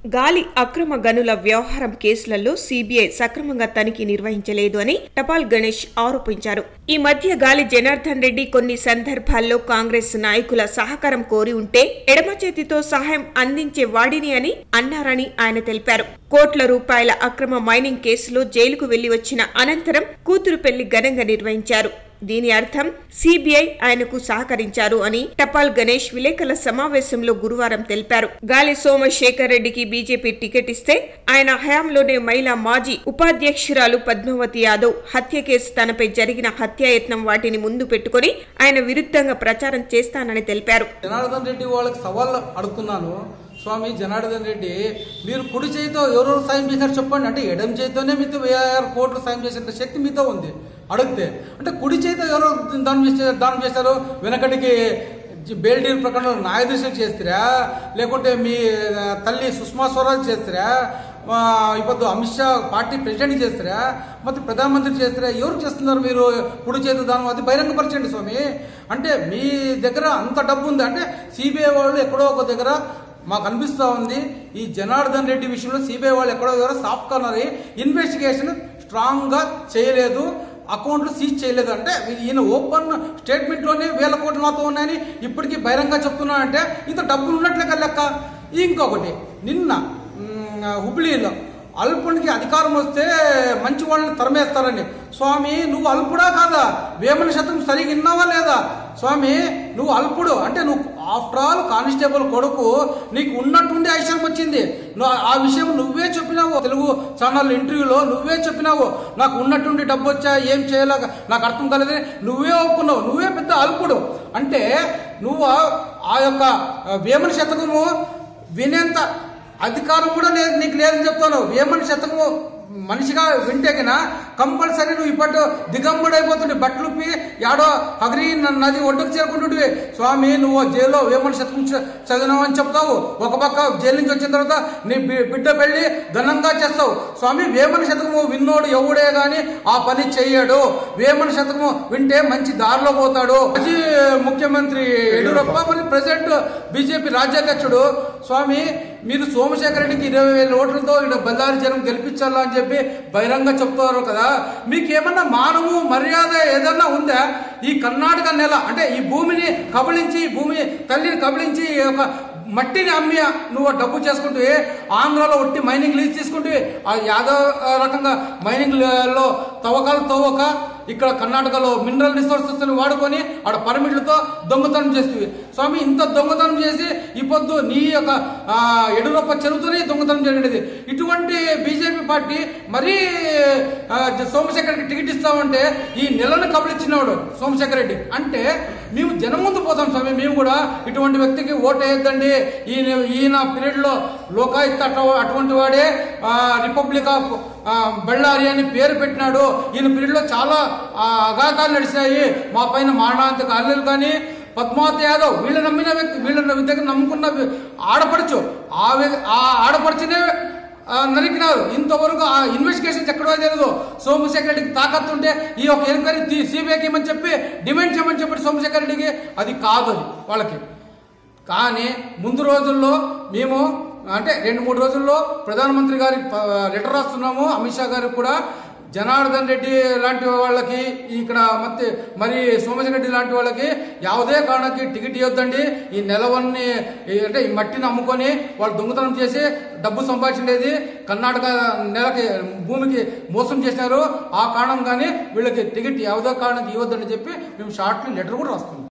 గాలి అక్రమ గనుల వ్యవహారం కేసులలో సీబీఐ సక్రమంగా తనిఖీ నిర్వహించలేదు అని టపాల్ గణేష్ ఆరోపించారు ఈ మధ్య గాలి జనార్దన్ రెడ్డి కొన్ని సందర్భాల్లో కాంగ్రెస్ నాయకుల సహకారం కోరి ఉంటే ఎడమ చేతితో సహాయం అందించే వాడిని అని అన్నారని ఆయన తెలిపారు కోట్ల రూపాయల అక్రమ మైనింగ్ కేసులో జైలుకు వెళ్లి వచ్చిన అనంతరం కూతురు పెళ్లి ఘనంగా నిర్వహించారు దీని అర్థం సిబిఐ ఆయనకు సహకరించారు అని టపాల్ గణేష్ విలేకరుల సమావేశంలో గురువారం తెలిపారు గాలి సోమశేఖర్ రెడ్డికి బీజేపీ టికెట్ ఇస్తే ఆయన హయాంలోనే మహిళా మాజీ ఉపాధ్యక్షురాలు పద్మావతి యాదవ్ హత్య కేసు తనపై జరిగిన హత్యాయత్నం వాటిని ముందు పెట్టుకుని ఆయన విరుద్ధంగా ప్రచారం చేస్తానని తెలిపారు జనార్దన్ రెడ్డి వాళ్ళకి సవాల్ అడుగుతున్నాను స్వామి జనార్దన్ రెడ్డి మీరు కుడి చేతితో ఎవరెవరు సాయం చేశారు చెప్పండి అంటే ఎడం చేతితోనే మీతో వెయ్యి ఆరు కోట్లు సాయం చేసేంత శక్తి మీతో ఉంది అడిగితే అంటే కుడి చేతితో ఎవరు దానం చేశారు దానం చేశారు వెనకటికి బేల్ డీల్ ప్రకారం న్యాయాధీశులు చేస్తారా లేకుంటే మీ ఆ, తల్లి సుష్మా స్వరాజ్ చేస్తారా ఆ, ఇప్పుడు అమిత్ షా పార్టీ ప్రెసిడెంట్ చేస్తారా ಮತ್ತೆ ప్రధానమంత్రి చేస్తారా ఎవరు చేస్తున్నారు మీరు కుడి చేతి దానం అది బహిరంగపరచండి స్వామి అంటే మీ దగ్గర అంత డబ్బు ఉంది అంటే సిబిఐ వాళ్ళు ఎక్కడో ఒక దగ్గర మాకు అనిపిస్తూ ఉంది ఈ జనార్దన్ రెడ్డి విషయంలో సిబిఐ వాళ్ళు ఎక్కడో దగ్గర సాఫ్ట్ కార్నర్ ఇన్వెస్టిగేషన్ స్ట్రాంగ్గా చేయలేదు అకౌంట్లు సీజ్ చేయలేదు అంటే ఈయన ఓపెన్ స్టేట్మెంట్లోనే వేల కోట్లు నాతో ఉన్నాయని ఇప్పటికీ బహిరంగ చెప్తున్నానంటే ఇంత డబ్బులు ఉన్నట్లే కదా లెక్క ఇంకొకటి నిన్న మ్, హుబ్లీలో అల్పునికి అధికారం వస్తే మంచి వాళ్ళని తరమేస్తారని స్వామి నువ్వు అల్పుడా కాదా వేమన శతం సరిగా విన్నావా లేదా స్వామి నువ్వు అల్పుడు అంటే నువ్వు ఆఫ్టర్ ఆల్ కానిస్టేబుల్ కొడుకు నీకు ఉన్నట్టుండి ఐశ్వర్యం వచ్చింది నువ్వు ఆ విషయం నువ్వే చెప్పినావు తెలుగు ఛానల్ ఇంటర్వ్యూలో నువ్వే చెప్పినావు నాకు ఉన్నట్టుండి డబ్బు వచ్చా ఏం చేయాలో నాకు అర్థం కాలేదని నువ్వే ఒప్పుకున్నావు నువ్వే పెద్ద అల్పుడు అంటే నువ్వు ఆ- ఆ యొక్క ఆ, వేమన శతకము వినేంత అధికారం కూడా లేదు నీకు లేదని చెప్తాను వేమని శతకము మనిషిగా వింటేగిన కంపల్సరీ నువ్వు ఇప్పటి దిగంబడైపోతుండే బట్టలు ఉప్పి యాడో అగ్రి నది ఒడ్డుకు చేరుకుంటుంటివి స్వామి నువ్వు జైల్లో వేమని శతకం చ- చదివినావు అని చెప్తావు ఒక పక్క జైలు నుంచి వచ్చిన తర్వాత నీ బి- బిడ్డ పెళ్లి ఘనంగా చేస్తావు స్వామి వేమని శతకము విన్నోడు ఎవడే గాని ఆ పని చెయ్యడు వేమని శతకము వింటే మంచి దారిలో పోతాడు మాజీ ముఖ్యమంత్రి యడియూరప్ప మరి ప్రెసిడెంట్ బీజేపీ రాజ్యాధ్యక్షుడు స్వామి మీరు సోమశేఖర రెడ్డికి ఇరవై వేల ఓట్లతో ఇక్కడ బళ్ళారి జనం గెలిపించాలా అని చెప్పి బహిరంగ చెప్తున్నారు కదా మీకు ఏమన్నా మానము మర్యాద ఏదన్నా ఉందా ఈ కర్ణాటక నెల అంటే ఈ భూమిని కబళించి ఈ భూమి తల్లిని కబళించి ఈ యొక్క మట్టిని అమ్మి నువ్వు డబ్బు చేసుకుంటూ ఆంధ్రాలో ఒట్టి మైనింగ్ లీజ్ తీసుకుంటూ ఆ యాదవ్ రకంగా మైనింగ్ లో తవ్వకాలు తవ్వక ఇక్కడ కర్ణాటకలో మినరల్ రిసోర్సెస్ వాడుకొని ఆడ పర్మిట్లతో దొంగతనం చేస్తుంది స్వామి ఇంత దొంగతనం చేసి ఈ పొద్దు నీ యొక్క ఆ, యడియూరప్ప చెరువుతోనే దొంగతనం జరిగినది ఇటువంటి బీజేపీ పార్టీ మరీ ఆ, సోమశేఖర్ రెడ్డి టికెట్ ఇస్తామంటే ఈ నెలను కబలిచ్చినాడు సోమశేఖర్ రెడ్డి అంటే మేము జనం ముందు పోతాం స్వామి మేము కూడా ఇటువంటి వ్యక్తికి ఓటు వేయద్దండి ఈయన ఈయన పీరియడ్ లో లోకాయుక్త అట- అటువంటి వాడే ఆ, రిపబ్లిక్ ఆఫ్ ఆ, బళ్ళారి అని పేరు పెట్టినాడు ఈయన పీరియడ్ లో చాలా ఆ, అఘాతాలు నడిచాయి మా పైన మారణాంతక హల్లులు కానీ పద్మావతి యాదవ్ వీళ్ళు నమ్మిన వ్యక్తి వీళ్ళ దగ్గర నమ్ముకున్న వ్య- ఆడపడుచు ఆ వ్య- ఆ ఆడపడుచునే ఆ, నరికినారు ఇంతవరకు ఆ ఇన్వెస్టిగేషన్ ఎక్కడో తెలియదు సోమశేఖర్ రెడ్డికి తాకత్తు ఉంటే ఈ యొక్క ఎంక్వైరీ సిబిఐకి ఇమ్మని చెప్పి డిమాండ్ చేయమని చెప్పి సోమశేఖర్ రెడ్డికి అది కాదు అది వాళ్ళకి కానీ ముందు రోజుల్లో మేము అంటే రెండు మూడు రోజుల్లో ప్రధానమంత్రి గారికి ప- లెటర్ రాస్తున్నాము అమిత్ షా గారికి కూడా జనార్దన్ రెడ్డి లాంటి వాళ్ళకి ఇక్కడ ಮತ್ತೆ మరి సోమశేఖర్ రెడ్డి లాంటి వాళ్ళకి ಯಾವುದೇ కారణానికి టికెట్ ఇవ్వద్దండి ఈ నెలవన్ని ఈ- అంటే ఈ మట్టిని అమ్ముకొని వాళ్ళు దొంగతనం చేసి డబ్బు సంపాదించేది కర్ణాటక నెలకి భూమికి మోసం చేశారు ఆ కారణం కానీ వీళ్ళకి టికెట్ ಯಾವುదో కారణానికి ఇవ్వద్దని చెప్పి మేము షార్ట్లీ లెటర్ కూడా రాస్తున్నాం